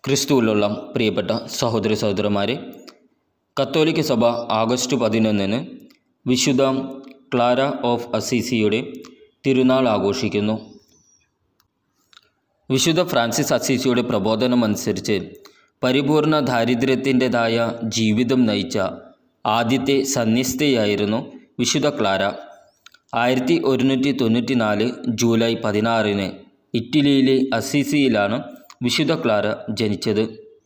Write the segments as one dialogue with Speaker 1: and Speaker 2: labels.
Speaker 1: ക്രിസ്തുവിലുള്ള പ്രിയപ്പെട്ട സഹോദര സഹോദരന്മാരെ കത്തോലിക്ക സഭ ആഗസ്റ്റ് പതിനൊന്നിന് വിശുദ്ധ ക്ലാര ഓഫ് അസീസിയുടെ തിരുനാൾ ആഘോഷിക്കുന്നു വിശുദ്ധ ഫ്രാൻസിസ് അസീസിയുടെ പ്രബോധനം അനുസരിച്ച് പരിപൂർണ ദാരിദ്ര്യത്തിൻ്റെതായ ജീവിതം നയിച്ച ആദ്യത്തെ സന്യസ്തയായിരുന്നു വിശുദ്ധ ക്ലാര ആയിരത്തി ഒരുന്നൂറ്റി തൊണ്ണൂറ്റി നാല് ജൂലൈ പതിനാറിന് ഇറ്റലിയിലെ അസീസിയിലാണ് വിശുദ്ധ ക്ലാര ജനിച്ചത്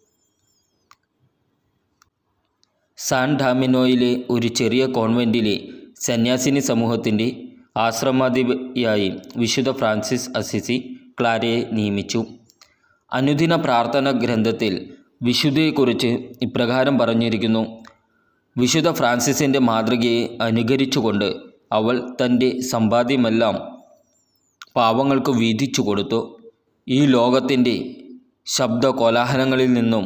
Speaker 1: സാൻ ഡാമിനോയിലെ ഒരു ചെറിയ കോൺവെൻറ്റിലെ സന്യാസിനി സമൂഹത്തിൻ്റെ ആശ്രമാധിപയായി വിശുദ്ധ ഫ്രാൻസിസ് അസിസി ക്ലാരയെ നിയമിച്ചു അനുദിന പ്രാർത്ഥന ഗ്രന്ഥത്തിൽ വിശുദ്ധയെക്കുറിച്ച് ഇപ്രകാരം പറഞ്ഞിരിക്കുന്നു വിശുദ്ധ ഫ്രാൻസിസിൻ്റെ മാതൃകയെ അനുകരിച്ചുകൊണ്ട് അവൾ തൻ്റെ സമ്പാദ്യമെല്ലാം പാവങ്ങൾക്ക് വീതിച്ചു കൊടുത്തു ഈ ലോകത്തിൻ്റെ ശബ്ദ കോലാഹലങ്ങളിൽ നിന്നും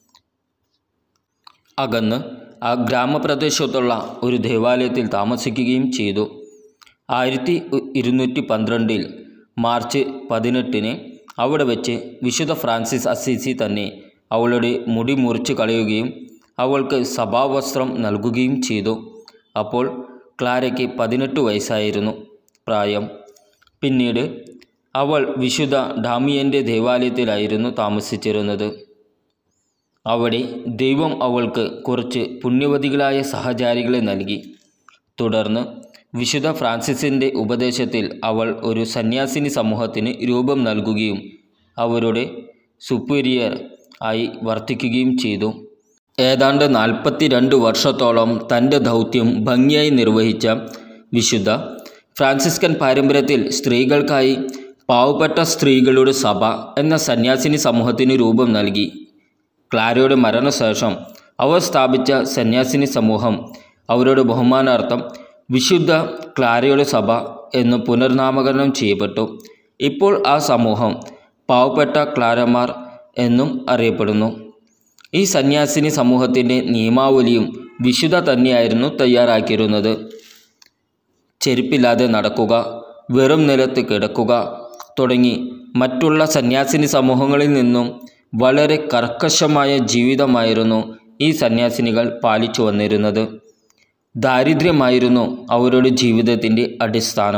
Speaker 1: അകന്ന് ആ ഗ്രാമപ്രദേശത്തുള്ള ഒരു ദേവാലയത്തിൽ താമസിക്കുകയും ചെയ്തു ആയിരത്തി ഇരുന്നൂറ്റി പന്ത്രണ്ടിൽ മാർച്ച് പതിനെട്ടിന് അവിടെ വെച്ച് വിശുദ്ധ ഫ്രാൻസിസ് അസീസി തന്നെ അവളുടെ മുടി മുറിച്ച് കളയുകയും അവൾക്ക് സഭാവസ്ത്രം നൽകുകയും ചെയ്തു അപ്പോൾ ക്ലാരയ്ക്ക് പതിനെട്ട് വയസ്സായിരുന്നു പ്രായം പിന്നീട് അവൾ വിശുദ്ധ ഡാമിയൻ്റെ ദേവാലയത്തിലായിരുന്നു താമസിച്ചിരുന്നത് അവിടെ ദൈവം അവൾക്ക് കുറച്ച് പുണ്യവതികളായ സഹചാരികളെ നൽകി തുടർന്ന് വിശുദ്ധ ഫ്രാൻസിസിൻ്റെ ഉപദേശത്തിൽ അവൾ ഒരു സന്യാസിനി സമൂഹത്തിന് രൂപം നൽകുകയും അവരുടെ സുപ്പീരിയർ ആയി വർത്തിക്കുകയും ചെയ്തു ഏതാണ്ട് നാൽപ്പത്തി രണ്ട് വർഷത്തോളം തൻ്റെ ദൗത്യം ഭംഗിയായി നിർവഹിച്ച വിശുദ്ധ ഫ്രാൻസിസ്കൻ പാരമ്പര്യത്തിൽ സ്ത്രീകൾക്കായി പാവപ്പെട്ട സ്ത്രീകളുടെ സഭ എന്ന സന്യാസിനി സമൂഹത്തിന് രൂപം നൽകി ക്ലാരയുടെ മരണശേഷം അവർ സ്ഥാപിച്ച സന്യാസിനി സമൂഹം അവരുടെ ബഹുമാനാർത്ഥം വിശുദ്ധ ക്ലാരയുടെ സഭ എന്ന് പുനർനാമകരണം ചെയ്യപ്പെട്ടു ഇപ്പോൾ ആ സമൂഹം പാവപ്പെട്ട ക്ലാരമാർ എന്നും അറിയപ്പെടുന്നു ഈ സന്യാസിനി സമൂഹത്തിൻ്റെ നിയമാവലിയും വിശുദ്ധ തന്നെയായിരുന്നു തയ്യാറാക്കിയിരുന്നത് ചെരുപ്പില്ലാതെ നടക്കുക വെറും നിലത്ത് കിടക്കുക തുടങ്ങി മറ്റുള്ള സന്യാസിനി സമൂഹങ്ങളിൽ നിന്നും വളരെ കർക്കശമായ ജീവിതമായിരുന്നു ഈ സന്യാസിനികൾ പാലിച്ചു വന്നിരുന്നത് ദാരിദ്ര്യമായിരുന്നു അവരുടെ ജീവിതത്തിൻ്റെ അടിസ്ഥാനം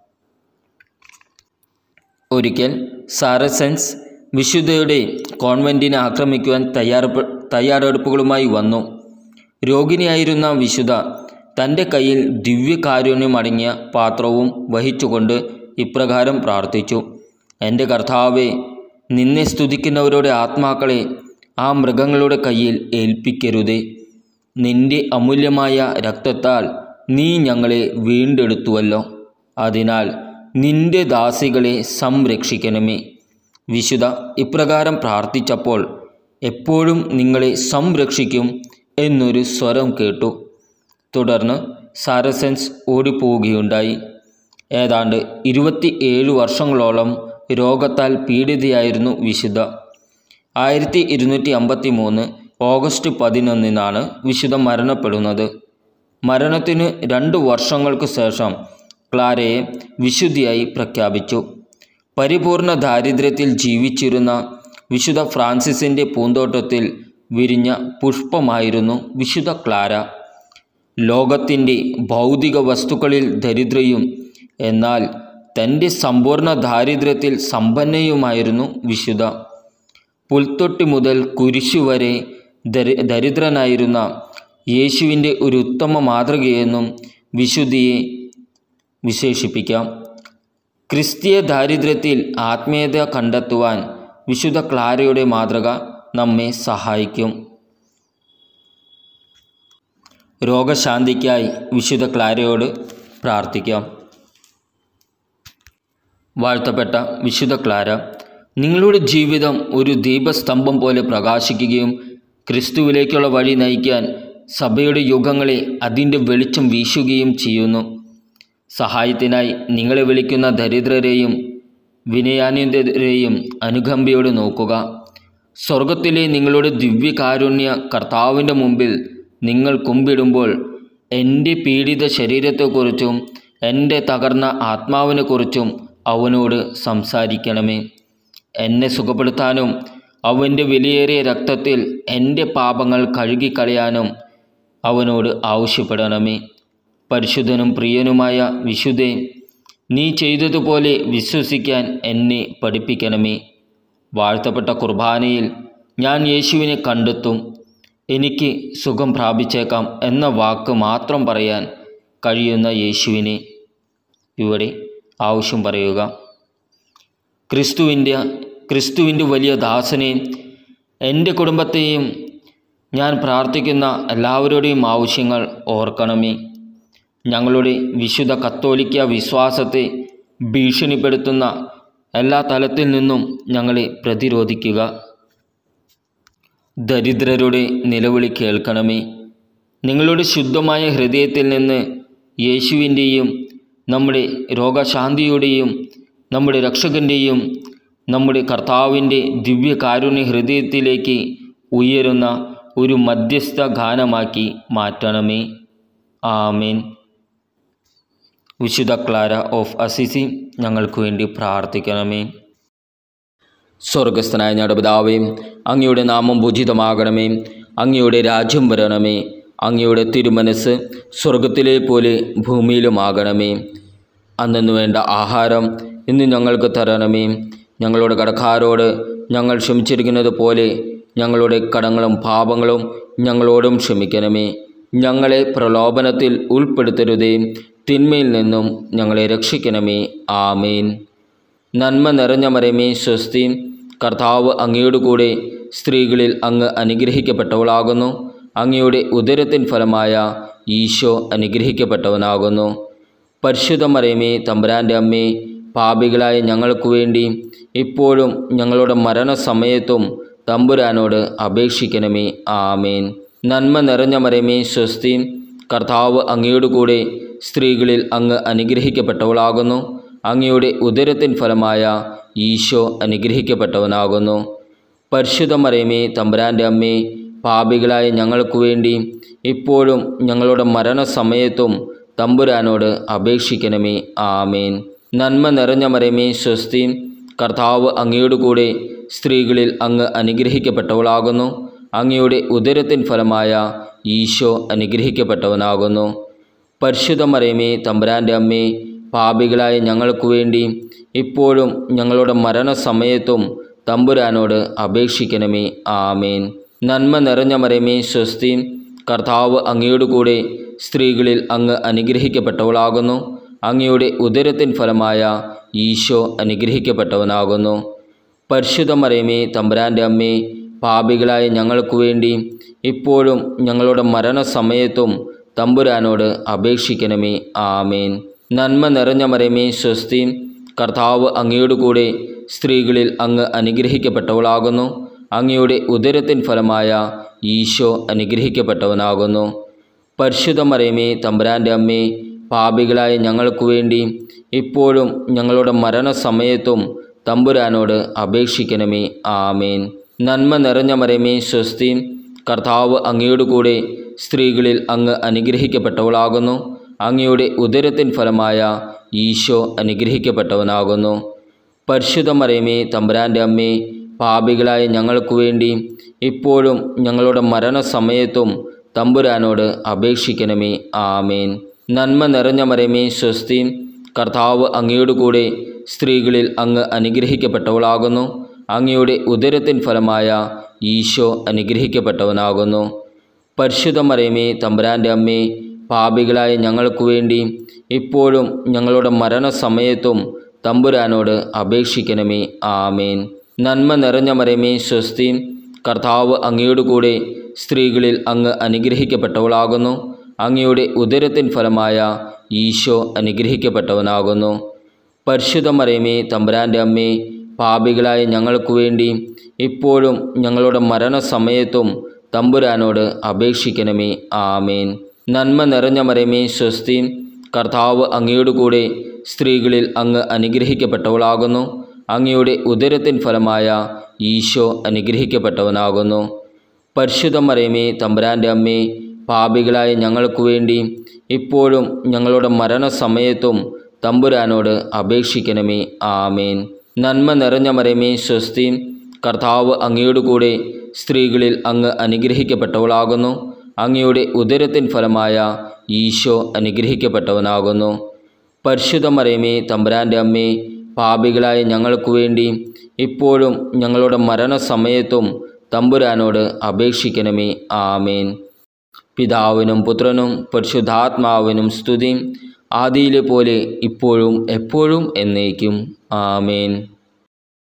Speaker 1: ഒരിക്കൽ സാരസെൻസ് വിശുദ്ധയുടെ കോൺവെൻറ്റിനെ ആക്രമിക്കുവാൻ തയ്യാറെപ്പ് തയ്യാറെടുപ്പുകളുമായി വന്നു രോഗിണിയായിരുന്ന വിശുദ്ധ തൻ്റെ കയ്യിൽ ദിവ്യകാരുണ്യമടങ്ങിയ പാത്രവും വഹിച്ചുകൊണ്ട് ഇപ്രകാരം പ്രാർത്ഥിച്ചു എൻ്റെ കർത്താവെ നിന്നെ സ്തുതിക്കുന്നവരുടെ ആത്മാക്കളെ ആ മൃഗങ്ങളുടെ കയ്യിൽ ഏൽപ്പിക്കരുതേ നിന്റെ അമൂല്യമായ രക്തത്താൽ നീ ഞങ്ങളെ വീണ്ടെടുത്തുവല്ലോ അതിനാൽ നിന്റെ ദാസികളെ സംരക്ഷിക്കണമേ വിശുദ്ധ ഇപ്രകാരം പ്രാർത്ഥിച്ചപ്പോൾ എപ്പോഴും നിങ്ങളെ സംരക്ഷിക്കും എന്നൊരു സ്വരം കേട്ടു തുടർന്ന് സാരസെൻസ് ഓടിപ്പോവുകയുണ്ടായി ഏതാണ്ട് ഇരുപത്തി ഏഴ് വർഷങ്ങളോളം രോഗത്താൽ പീഡിതയായിരുന്നു വിശുദ്ധ ആയിരത്തി ഇരുന്നൂറ്റി അമ്പത്തി മൂന്ന് ഓഗസ്റ്റ് പതിനൊന്നിനാണ് വിശുദ്ധ മരണപ്പെടുന്നത് മരണത്തിന് രണ്ട് വർഷങ്ങൾക്ക് ശേഷം ക്ലാരയെ വിശുദ്ധിയായി പ്രഖ്യാപിച്ചു പരിപൂർണ ദാരിദ്ര്യത്തിൽ ജീവിച്ചിരുന്ന വിശുദ്ധ ഫ്രാൻസിസിൻ്റെ പൂന്തോട്ടത്തിൽ വിരിഞ്ഞ പുഷ്പമായിരുന്നു വിശുദ്ധ ക്ലാര ലോകത്തിൻ്റെ ഭൗതിക വസ്തുക്കളിൽ ദരിദ്രയും എന്നാൽ തൻ്റെ സമ്പൂർണ്ണ ദാരിദ്ര്യത്തിൽ സമ്പന്നയുമായിരുന്നു വിശുദ്ധ പുൽത്തൊട്ടി മുതൽ കുരിശു വരെ ദരി ദരിദ്രനായിരുന്ന യേശുവിൻ്റെ ഒരു ഉത്തമ മാതൃകയെന്നും വിശുദ്ധിയെ വിശേഷിപ്പിക്കാം ക്രിസ്തീയ ദാരിദ്ര്യത്തിൽ ആത്മീയത കണ്ടെത്തുവാൻ വിശുദ്ധ ക്ലാരയുടെ മാതൃക നമ്മെ സഹായിക്കും രോഗശാന്തിക്കായി വിശുദ്ധ ക്ലാരയോട് പ്രാർത്ഥിക്കാം വാഴ്ത്തപ്പെട്ട വിശുദ്ധ ക്ലാര നിങ്ങളുടെ ജീവിതം ഒരു ദീപസ്തംഭം പോലെ പ്രകാശിക്കുകയും ക്രിസ്തുവിലേക്കുള്ള വഴി നയിക്കാൻ സഭയുടെ യുഗങ്ങളെ അതിൻ്റെ വെളിച്ചം വീശുകയും ചെയ്യുന്നു സഹായത്തിനായി നിങ്ങളെ വിളിക്കുന്ന ദരിദ്രരെയും വിനയാന്യതരെയും അനുകമ്പയോടെ നോക്കുക സ്വർഗത്തിലെ നിങ്ങളുടെ ദിവ്യകാരുണ്യ കർത്താവിൻ്റെ മുമ്പിൽ നിങ്ങൾ കുമ്പിടുമ്പോൾ എൻ്റെ പീഡിത ശരീരത്തെക്കുറിച്ചും എൻ്റെ തകർന്ന ആത്മാവിനെക്കുറിച്ചും അവനോട് സംസാരിക്കണമേ എന്നെ സുഖപ്പെടുത്താനും അവൻ്റെ വിലയേറിയ രക്തത്തിൽ എൻ്റെ പാപങ്ങൾ കഴുകിക്കളയാനും അവനോട് ആവശ്യപ്പെടണമേ പരിശുദ്ധനും പ്രിയനുമായ വിശുദ്ധേ നീ ചെയ്തതുപോലെ വിശ്വസിക്കാൻ എന്നെ പഠിപ്പിക്കണമേ വാഴ്ത്തപ്പെട്ട കുർബാനയിൽ ഞാൻ യേശുവിനെ കണ്ടെത്തും എനിക്ക് സുഖം പ്രാപിച്ചേക്കാം എന്ന വാക്ക് മാത്രം പറയാൻ കഴിയുന്ന യേശുവിനെ ഇവിടെ ആവശ്യം പറയുക ക്രിസ്തുവിൻ്റെ ക്രിസ്തുവിൻ്റെ വലിയ ദാസനെ എൻ്റെ കുടുംബത്തെയും ഞാൻ പ്രാർത്ഥിക്കുന്ന എല്ലാവരുടെയും ആവശ്യങ്ങൾ ഓർക്കണമേ ഞങ്ങളുടെ വിശുദ്ധ കത്തോലിക്ക വിശ്വാസത്തെ ഭീഷണിപ്പെടുത്തുന്ന എല്ലാ തലത്തിൽ നിന്നും ഞങ്ങളെ പ്രതിരോധിക്കുക ദരിദ്രരുടെ നിലവിളി കേൾക്കണമേ നിങ്ങളുടെ ശുദ്ധമായ ഹൃദയത്തിൽ നിന്ന് യേശുവിൻ്റെയും നമ്മുടെ രോഗശാന്തിയുടെയും നമ്മുടെ രക്ഷകൻ്റെയും നമ്മുടെ കർത്താവിൻ്റെ ദിവ്യകാരുണ്യ ഹൃദയത്തിലേക്ക് ഉയരുന്ന ഒരു മധ്യസ്ഥ ഗാനമാക്കി മാറ്റണമേ ആമേൻ വിശുദ്ധ ക്ലാര ഓഫ് അസിസി ഞങ്ങൾക്ക് വേണ്ടി പ്രാർത്ഥിക്കണമേ സ്വർഗസ്ഥനായ ഞങ്ങളുടെ പിതാവേ അങ്ങയുടെ നാമം പൂജിതമാകണമേ അങ്ങയുടെ രാജ്യം വരണമേ അങ്ങയുടെ തിരുമനസ് സ്വർഗത്തിലെ പോലെ ഭൂമിയിലുമാകണമേ അന്നു വേണ്ട ആഹാരം ഇന്ന് ഞങ്ങൾക്ക് തരണമേ ഞങ്ങളുടെ കടക്കാരോട് ഞങ്ങൾ ക്ഷമിച്ചിരിക്കുന്നത് പോലെ ഞങ്ങളുടെ കടങ്ങളും പാപങ്ങളും ഞങ്ങളോടും ക്ഷമിക്കണമേ ഞങ്ങളെ പ്രലോഭനത്തിൽ ഉൾപ്പെടുത്തരുതേ തിന്മയിൽ നിന്നും ഞങ്ങളെ രക്ഷിക്കണമേ ആമേൻ നന്മ നിറഞ്ഞ മരമേ സ്വസ്തി കർത്താവ് അങ്ങയോട് കൂടെ സ്ത്രീകളിൽ അങ്ങ് അനുഗ്രഹിക്കപ്പെട്ടവളാകുന്നു അങ്ങയുടെ ഉദരത്തിൻ ഫലമായ ഈശോ അനുഗ്രഹിക്കപ്പെട്ടവനാകുന്നു പരിശുദ്ധ മരമേ തമ്പുരാൻ്റെ അമ്മേ പാപികളായ ഞങ്ങൾക്ക് വേണ്ടി ഇപ്പോഴും ഞങ്ങളുടെ മരണസമയത്തും തമ്പുരാനോട് അപേക്ഷിക്കണമേ ആമേൻ നന്മ നിറഞ്ഞ മരമേ സ്വസ്തി കർത്താവ് അങ്ങയോട് കൂടെ സ്ത്രീകളിൽ അങ്ങ് അനുഗ്രഹിക്കപ്പെട്ടവളാകുന്നു അങ്ങയുടെ ഉദരത്തിൻ ഫലമായ ഈശോ അനുഗ്രഹിക്കപ്പെട്ടവനാകുന്നു പരിശുദ്ധ മരമേ തമ്പുരാൻ്റെ അമ്മേ പാപികളായ ഞങ്ങൾക്ക് വേണ്ടി ഇപ്പോഴും ഞങ്ങളുടെ മരണസമയത്തും തമ്പുരാനോട് അപേക്ഷിക്കണമേ ആമേൻ നന്മ നിറഞ്ഞ മരമേ സ്വസ്തി കർത്താവ് അങ്ങയോട് കൂടെ സ്ത്രീകളിൽ അങ്ങ് അനുഗ്രഹിക്കപ്പെട്ടവളാകുന്നു അങ്ങയുടെ ഉദരത്തിൻ ഫലമായ ഈശോ അനുഗ്രഹിക്കപ്പെട്ടവനാകുന്നു പരിശുദ്ധ മരമേ തമ്പുരാൻ്റെ അമ്മേ പാപികളായ ഞങ്ങൾക്ക് വേണ്ടി ഇപ്പോഴും ഞങ്ങളുടെ മരണസമയത്തും തമ്പുരാനോട് അപേക്ഷിക്കണമേ ആമേൻ നന്മ നിറഞ്ഞ മരമേ സ്വസ്തി കർത്താവ് അങ്ങയോട് കൂടെ സ്ത്രീകളിൽ അങ്ങ് അനുഗ്രഹിക്കപ്പെട്ടവളാകുന്നു അങ്ങയുടെ ഉദരത്തിൻ ഫലമായ ഈശോ അനുഗ്രഹിക്കപ്പെട്ടവനാകുന്നു പരിശുദ്ധ മരമേ തമ്പുരാൻ്റെ അമ്മേ പാപികളായ ഞങ്ങൾക്ക് വേണ്ടി ഇപ്പോഴും ഞങ്ങളുടെ മരണസമയത്തും തമ്പുരാനോട് അപേക്ഷിക്കണമേ ആമേൻ നന്മ നിറഞ്ഞ മരമേ സ്വസ്തി കർത്താവ് അങ്ങയോട് കൂടെ സ്ത്രീകളിൽ അങ്ങ് അനുഗ്രഹിക്കപ്പെട്ടവളാകുന്നു അങ്ങയുടെ ഉദരത്തിൻ ഫലമായ ഈശോ അനുഗ്രഹിക്കപ്പെട്ടവനാകുന്നു പരിശുദ്ധ മരമേ തമ്പുരാൻ്റെ അമ്മേ പാപികളായ ഞങ്ങൾക്ക് വേണ്ടി ഇപ്പോഴും ഞങ്ങളുടെ മരണസമയത്തും തമ്പുരാനോട് അപേക്ഷിക്കണമേ ആമേൻ നന്മ നിറഞ്ഞ മരമേ സ്വസ്തി കർത്താവ് അങ്ങയോട് കൂടെ സ്ത്രീകളിൽ അങ്ങ് അനുഗ്രഹിക്കപ്പെട്ടവളാകുന്നു അങ്ങയുടെ ഉദരത്തിൻ ഫലമായ ഈശോ അനുഗ്രഹിക്കപ്പെട്ടവനാകുന്നു പരിശുദ്ധ മരമേ തമ്പുരാൻ്റെ അമ്മേ പാപികളായ ഞങ്ങൾക്ക് വേണ്ടി ഇപ്പോഴും ഞങ്ങളുടെ മരണസമയത്തും തമ്പുരാനോട് അപേക്ഷിക്കണമേ ആമേൻ നന്മ നിറഞ്ഞ മരമേ സ്വസ്തി കർത്താവ് അങ്ങയോട് കൂടെ സ്ത്രീകളിൽ അങ്ങ് അനുഗ്രഹിക്കപ്പെട്ടവളാകുന്നു അങ്ങയുടെ ഉദരത്തിൻ ഫലമായ ഈശോ അനുഗ്രഹിക്കപ്പെട്ടവനാകുന്നു പരിശുദ്ധ മരമേ തമ്പുരാൻ്റെ അമ്മേ പാപികളായ ഞങ്ങൾക്ക് വേണ്ടി ഇപ്പോഴും ഞങ്ങളുടെ മരണസമയത്തും തമ്പുരാനോട് അപേക്ഷിക്കണമേ ആമേൻ നന്മ നിറഞ്ഞ മരമേ സ്വസ്തി കർത്താവ് അങ്ങയോട് കൂടെ സ്ത്രീകളിൽ അങ്ങ് അനുഗ്രഹിക്കപ്പെട്ടവളാകുന്നു അങ്ങയുടെ ഉദരത്തിൻ ഫലമായ ഈശോ അനുഗ്രഹിക്കപ്പെട്ടവനാകുന്നു പരിശുദ്ധ മരമേ തമ്പുരാൻ്റെ അമ്മേ പാപികളായ ഞങ്ങൾക്ക് വേണ്ടി ഇപ്പോഴും ഞങ്ങളുടെ മരണസമയത്തും തമ്പുരാനോട് അപേക്ഷിക്കണമേ ആമേൻ നന്മ നിറഞ്ഞ മരമേ സ്വസ്തി കർത്താവ് അങ്ങയോട് കൂടെ സ്ത്രീകളിൽ അങ്ങ് അനുഗ്രഹിക്കപ്പെട്ടവളാകുന്നു അങ്ങയുടെ ഉദരത്തിൻ ഫലമായ ഈശോ അനുഗ്രഹിക്കപ്പെട്ടവനാകുന്നു പരിശുദ്ധ മരമേ തമ്പുരാൻ്റെ അമ്മേ പാപികളായ ഞങ്ങൾക്ക് വേണ്ടി ഇപ്പോഴും ഞങ്ങളുടെ മരണസമയത്തും തമ്പുരാനോട് അപേക്ഷിക്കണമേ ആമേൻ നന്മ നിറഞ്ഞ മരമേ സ്വസ്തി കർത്താവ് അങ്ങയോട് കൂടെ സ്ത്രീകളിൽ അങ്ങ് അനുഗ്രഹിക്കപ്പെട്ടവളാകുന്നു അങ്ങയുടെ ഉദരത്തിൻ ഫലമായ ഈശോ അനുഗ്രഹിക്കപ്പെട്ടവനാകുന്നു പരിശുദ്ധ മറിയമേ തമ്പുരാൻ്റെ അമ്മേ പാപികളായ ഞങ്ങൾക്ക് വേണ്ടി ഇപ്പോഴും ഞങ്ങളുടെ മരണസമയത്തും തമ്പുരാനോട് അപേക്ഷിക്കണമേ ആമേൻ പിതാവിനും പുത്രനും പരിശുദ്ധാത്മാവിനും സ്തുതി ആദിയിലെ പോലെ ഇപ്പോഴും എപ്പോഴും എന്നേക്കും ആമേൻ